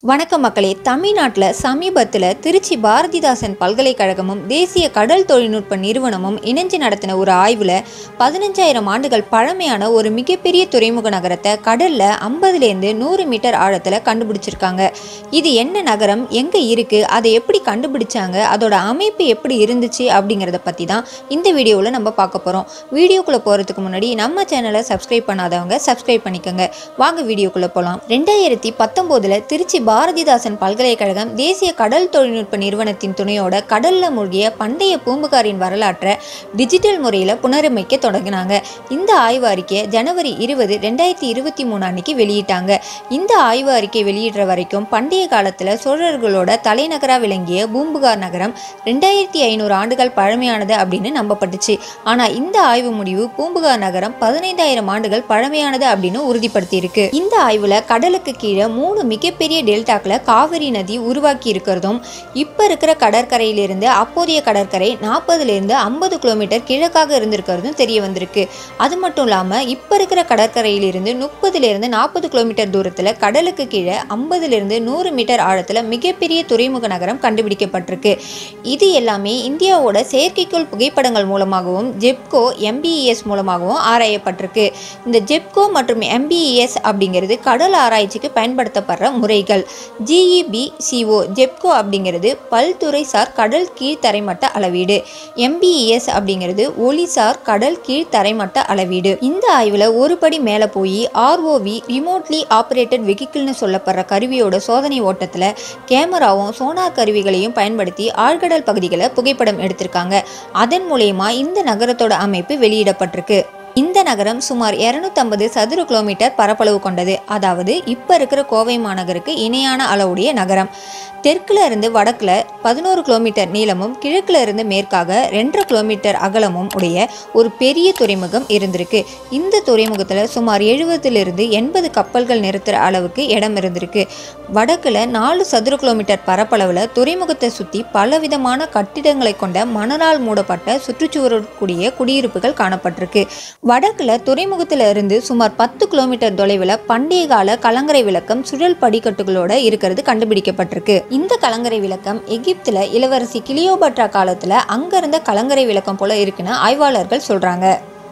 வணக்கம் மக்களே தமிழ்நாட்டில் சமீபத்தில் திருச்சி பாரதிதாசன் பல்கலைக்கழகமும் தேசிய கடல் தொழில்நுட்ப நிறுவனமும் இணைஞ்சு நடத்தின ஒரு ஆய்வில் பதினஞ்சாயிரம் ஆண்டுகள் பழமையான ஒரு மிகப்பெரிய துறைமுக நகரத்தை கடலில் ஐம்பதுலேருந்து நூறு மீட்டர் ஆழத்தில் கண்டுபிடிச்சிருக்காங்க இது என்ன நகரம் எங்கே இருக்குது அதை எப்படி கண்டுபிடிச்சாங்க அதோட அமைப்பு எப்படி இருந்துச்சு அப்படிங்கிறத பற்றி தான் இந்த வீடியோவில் நம்ம பார்க்க போகிறோம் வீடியோக்குள்ளே போகிறதுக்கு முன்னாடி நம்ம சேனலை சப்ஸ்கிரைப் பண்ணாதவங்க சப்ஸ்கிரைப் பண்ணிக்கோங்க வாங்க வீடியோக்குள்ளே போகலாம் ரெண்டாயிரத்தி பத்தொம்போதில் திருச்சி பாரதிதாசன் பல்கலைக்கழகம் தேசிய கடல் தொழில்நுட்ப நிறுவனத்தின் துணையோட கடல்ல மூழ்கிய பண்டைய பூம்புகாரின் வரலாற்றை டிஜிட்டல் முறையில் புனரமைக்க தொடங்கினாங்க இந்த ஆய்வு அறிக்கையை ஜனவரி இருபது ரெண்டாயிரத்தி இருபத்தி மூணு அன்னைக்கு வெளியிட்டாங்க இந்த ஆய்வு அறிக்கை வெளியிடுற வரைக்கும் பண்டைய காலத்தில் சோழர்களோட தலைநகராக விளங்கிய பூம்புகார் நகரம் ரெண்டாயிரத்தி ஐநூறு ஆண்டுகள் பழமையானது அப்படின்னு நம்பப்பட்டுச்சு ஆனால் இந்த ஆய்வு முடிவு பூம்புகார் நகரம் பதினைந்தாயிரம் ஆண்டுகள் பழமையானது அப்படின்னு உறுதிப்படுத்தியிருக்கு இந்த ஆய்வில் கடலுக்கு கீழே மூணு மிகப்பெரிய டெல்டாக்ல காவிரி நதி உருவாக்கி இருக்கிறதும் இப்போ இருக்கிற கடற்கரையிலிருந்து அப்போதைய கடற்கரை நாற்பதுலேருந்து ஐம்பது கிலோமீட்டர் கிழக்காக இருந்திருக்கிறதும் தெரிய வந்திருக்கு அது மட்டும் இல்லாமல் இப்போ இருக்கிற கடற்கரையிலிருந்து முப்பதுலேருந்து நாற்பது கிலோமீட்டர் தூரத்தில் கடலுக்கு கீழே ஐம்பதுலேருந்து நூறு மீட்டர் ஆழத்தில் மிகப்பெரிய துறைமுக நகரம் கண்டுபிடிக்கப்பட்டிருக்கு இது எல்லாமே இந்தியாவோட செயற்கைக்கோள் புகைப்படங்கள் மூலமாகவும் ஜெப்கோ எம்பிஇஎஸ் மூலமாகவும் ஆராயப்பட்டிருக்கு இந்த ஜெப்கோ மற்றும் எம்பிஇஎஸ் அப்படிங்கிறது கடல் ஆராய்ச்சிக்கு பயன்படுத்தப்படுற முறைகள் ஜிஇபி சிஓ ஜெப்கோ அப்படிங்கிறது பல்துறைசார் கடல் கீழ் தரைமட்ட அளவீடு எம்பிஇஎஸ் அப்படிங்கிறது ஒளிசார் கடல் கீழ் தரைமட்ட அளவீடு இந்த ஆய்வில் ஒரு படி மேலே போய் ஆர்ஓவி ரிமோட்லி ஆப்ரேட்டட் வெஹிக்கிள்னு சொல்லப்படுற கருவியோட சோதனை ஓட்டத்தில் கேமராவும் சோனார் கருவிகளையும் பயன்படுத்தி ஆழ்கடல் பகுதிகளை புகைப்படம் எடுத்திருக்காங்க அதன் மூலயமா இந்த நகரத்தோட அமைப்பு வெளியிடப்பட்டிருக்கு இந்த நகரம் சுமார் 250 சதுர கிலோமீட்டர் பரப்பளவு கொண்டது அதாவது இப்போ இருக்கிற கோவை மாநகருக்கு இணையான அளவுடைய நகரம் தெற்குல இருந்து வடக்குல பதினோரு கிலோமீட்டர் நீளமும் கிழக்குல இருந்து மேற்காக ரெண்டரை கிலோமீட்டர் அகலமும் உடைய ஒரு பெரிய துறைமுகம் இருந்திருக்கு இந்த துறைமுகத்தில் சுமார் எழுபதுலேருந்து எண்பது கப்பல்கள் நிறுத்துற அளவுக்கு இடம் இருந்திருக்கு வடக்குல நாலு சதுர கிலோமீட்டர் பரப்பளவில் துறைமுகத்தை சுற்றி பலவிதமான கட்டிடங்களை கொண்ட மணலால் மூடப்பட்ட சுற்றுச்சுவரோடு கூடிய குடியிருப்புகள் காணப்பட்டிருக்கு வடக்குல துறைமுகத்துல இருந்து சுமார் பத்து கிலோமீட்டர் தொலைவில் பண்டைய கால கலங்கரை விளக்கம் சுழல் படிக்கட்டுகளோட இருக்கிறது கண்டுபிடிக்கப்பட்டிருக்கு இந்த கலங்கரை விளக்கம் எகிப்துல இளவரசி கிளியோபட்ரா காலத்துல அங்க இருந்த கலங்கரை விளக்கம் போல இருக்குன்னு ஆய்வாளர்கள் சொல்றாங்க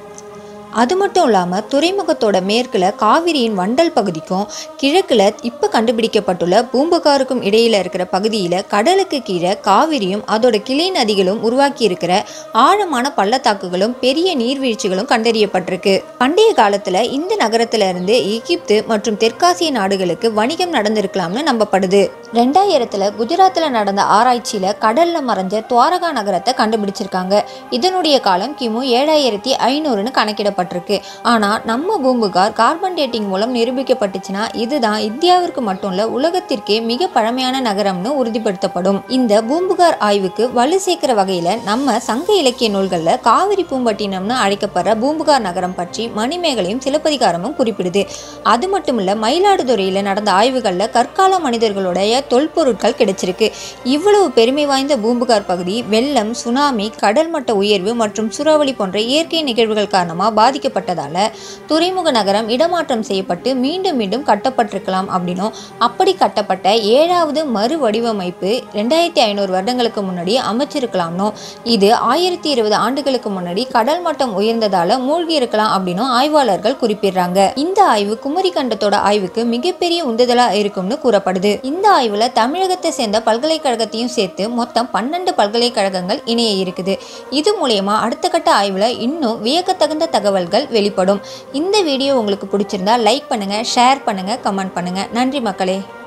அது மட்டும் இல்லாமல் துறைமுகத்தோட மேற்கில் காவிரியின் வண்டல் பகுதிக்கும் கிழக்கில் இப்போ கண்டுபிடிக்கப்பட்டுள்ள பூம்புகாருக்கும் இடையில் இருக்கிற பகுதியில் கடலுக்கு கீழே காவிரியும் அதோட கிளை நதிகளும் உருவாக்கி இருக்கிற ஆழமான பள்ளத்தாக்குகளும் பெரிய நீர்வீழ்ச்சிகளும் கண்டறியப்பட்டிருக்கு பண்டைய காலத்தில் இந்த நகரத்துல இருந்து எகிப்து மற்றும் தெற்காசிய நாடுகளுக்கு வணிகம் நடந்திருக்கலாம்னு நம்பப்படுது ரெண்டாயிரத்தில் குஜராத்தில் நடந்த ஆராய்ச்சியில் கடலில் மறைஞ்ச துவாரகா நகரத்தை கண்டுபிடிச்சிருக்காங்க இதனுடைய காலம் கிமு ஏழாயிரத்தி ஐநூறுன்னு கணக்கிடப்பட்டிருக்கு ஆனால் நம்ம பூம்புகார் கார்பன் டேட்டிங் மூலம் நிரூபிக்கப்பட்டுச்சுன்னா இதுதான் இந்தியாவிற்கு மட்டும் இல்ல உலகத்திற்கே மிக பழமையான நகரம்னு உறுதிப்படுத்தப்படும் இந்த பூம்புகார் ஆய்வுக்கு வலு சேர்க்கிற வகையில் நம்ம சங்க இலக்கிய நூல்களில் காவிரி பூம்பட்டினம்னு அழைக்கப்படுற பூம்புகார் நகரம் பற்றி மணிமேகலையும் சிலப்பதிகாரமும் குறிப்பிடுது அது மட்டும் இல்ல மயிலாடுதுறையில் நடந்த ஆய்வுகளில் கற்கால மனிதர்களுடைய தொல்பொருட்கள் கிடைச்சிருக்கு இவ்வளவு பெருமை வாய்ந்த பூம்புகார் பகுதி வெள்ளம் சுனாமி கடல் மட்ட உயர்வு மற்றும் சூறாவளி போன்ற இயற்கை நிகழ்வுகள் காரணமாக பாதிக்கப்பட்டதால துறைமுக நகரம் இடமாற்றம் செய்யப்பட்டு மீண்டும் மீண்டும் கட்டப்பட்டிருக்கலாம் அப்படின்னும் அப்படி கட்டப்பட்ட ஏழாவது மறு வடிவமைப்பு ரெண்டாயிரத்தி ஐநூறு வருடங்களுக்கு முன்னாடி அமைச்சிருக்கலாம்னோ இது ஆயிரத்தி இருபது ஆண்டுகளுக்கு முன்னாடி கடல் மட்டம் உயர்ந்ததால மூழ்கி இருக்கலாம் அப்படின்னும் ஆய்வாளர்கள் குறிப்பிடுறாங்க இந்த ஆய்வு குமரி கண்டத்தோட ஆய்வுக்கு மிகப்பெரிய உந்துதலா இருக்கும்னு கூறப்படுது இந்த ஆய்வுல தமிழகத்தை சேர்ந்த பல்கலைக்கழகத்தையும் சேர்த்து மொத்தம் பன்னெண்டு பல்கலைக்கழகங்கள் இணைய இருக்குது இது மூலயமா அடுத்த கட்ட ஆய்வுல இன்னும் வியக்கத்தகுந்த தகவல்கள் வெளிப்படும் இந்த வீடியோ உங்களுக்கு பிடிச்சிருந்தா லைக் பண்ணுங்க ஷேர் பண்ணுங்க கமெண்ட் பண்ணுங்க நன்றி மக்களே